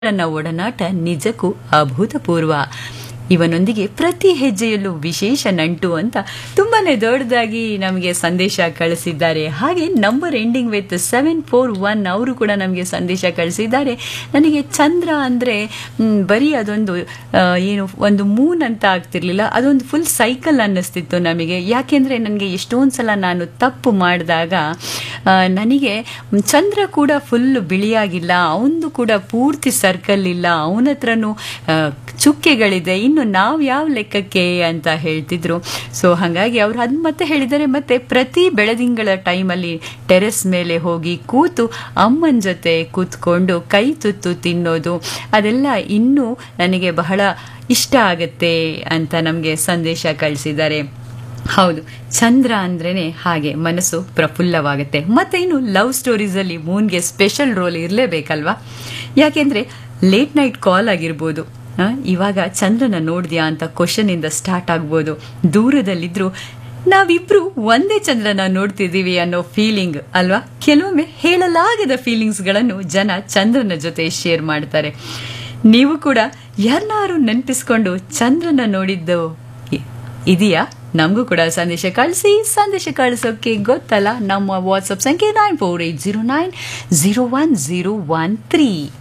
ನನ್ನ ಒಡನಾಟ ನಿಜಕ್ಕೂ ಅಭೂತಪೂರ್ವ ಇವನೊಂದಿಗೆ ಪ್ರತಿ ಹೆಜ್ಜೆಯಲ್ಲೂ ವಿಶೇಷ ನಂಟು ಅಂತ ತುಂಬಾನೇ ದೊಡ್ಡದಾಗಿ ನಮಗೆ ಸಂದೇಶ ಕಳಿಸಿದ್ದಾರೆ ಹಾಗೆ number ending with seven four one ಅವರು ಕೂಡ ನಮಗೆ ಸಂದೇಶ ಕಳಿಸಿದ್ದಾರೆ ನನಗೆ ಚಂದ್ರ ಅಂದರೆ ಬರೀ ಅದೊಂದು ಆ, ಏನು ಒಂದು ಮೂನ್ ಅಂತ ಆಗ್ತಿರ್ಲಿಲ್ಲ ಅದೊಂದು ಫುಲ್ ಸೈಕಲ್ ಅನ್ನಿಸ್ತಿತ್ತು ನಮಗೆ ಯಾಕೆಂದರೆ ನನಗೆ ಎಷ್ಟೊಂದು ಸಲ ನಾನು ತಪ್ಪು ಮಾಡಿದಾಗ ಆ, ನನಗೆ ಚಂದ್ರ ಕೂಡ ಫುಲ್ ಬಿಳಿಯಾಗಿಲ್ಲ ಅವನದು ಕೂಡ ಪೂರ್ತಿ ಸರ್ಕಲ್ ಇಲ್ಲ ಅವನ ಹತ್ರನೂ ಆ, ಚುಕ್ಕೆಗಳಿದೆ ಇನ್ನು ನಾವು ಯಾವ ಲೆಕ್ಕಕ್ಕೆ ಅಂತ ಹೇಳ್ತಿದ್ರು ಸೊ ಹಾಗಾಗಿ ಅವ್ರು ಅದು ಮತ್ತೆ ಹೇಳಿದ್ದಾರೆ ಮತ್ತೆ ಪ್ರತಿ ಬೆಳದಿಂಗಳ ಟೈಮಲ್ಲಿ ಟೆರೆಸ್ ಮೇಲೆ ಹೋಗಿ ಕೂತು ಅಮ್ಮನ ಜೊತೆ ಕೂತ್ಕೊಂಡು ಕೈ ತುತ್ತು ತಿನ್ನೋದು ಅದೆಲ್ಲ ಇನ್ನೂ ನನಗೆ ಬಹಳ ಇಷ್ಟ ಆಗತ್ತೆ ಅಂತ ನಮಗೆ ಸಂದೇಶ ಕಳಿಸಿದ್ದಾರೆ ಹೌದು ಚಂದ್ರ ಅಂದ್ರೇನೆ ಹಾಗೆ ಮನಸ್ಸು ಪ್ರಫುಲ್ಲವಾಗುತ್ತೆ ಮತ್ತೆ ಇನ್ನು ಲವ್ ಸ್ಟೋರೀಸಲ್ಲಿ ಮೂನ್ಗೆ ಸ್ಪೆಷಲ್ ರೋಲ್ ಇರಲೇಬೇಕಲ್ವಾ ಯಾಕೆಂದ್ರೆ ಲೇಟ್ ನೈಟ್ ಕಾಲ್ ಆಗಿರ್ಬೋದು ಆ, ಇವಾಗ ಚಂದ್ರನ ನೋಡಿದ್ಯಾ ಅಂತ ಕ್ವಶನ್ ಇಂದ ಸ್ಟಾರ್ಟ್ ಆಗ್ಬೋದು ದೂರದಲ್ಲಿದ್ರು ನಾವಿಬ್ರು ಒಂದೇ ಚಂದ್ರನ ನೋಡ್ತಿದ್ದೀವಿ ಅನ್ನೋ ಫೀಲಿಂಗ್ ಅಲ್ವಾ ಕೆಲವೊಮ್ಮೆ ಹೇಳಲಾಗದ ಫೀಲಿಂಗ್ಸ್ಗಳನ್ನು ಜನ ಚಂದ್ರನ ಜೊತೆ ಶೇರ್ ಮಾಡ್ತಾರೆ ನೀವು ಕೂಡ ಯಾರನ್ನಾರು ನೆನಪಿಸ್ಕೊಂಡು ಚಂದ್ರನ ನೋಡಿದ್ದು ಇ- ಇದೆಯಾ ನಮಗೂ ಕೂಡ ಸಂದೇಶ ಕಳಿಸಿ ಸಂದೇಶ ಕಳಿಸೋಕೆ ಗೊತ್ತಲ್ಲ ನಮ್ಮ ವಾಟ್ಸಪ್ ಸಂಖ್ಯೆ nine four eight zero nine zero one zero one three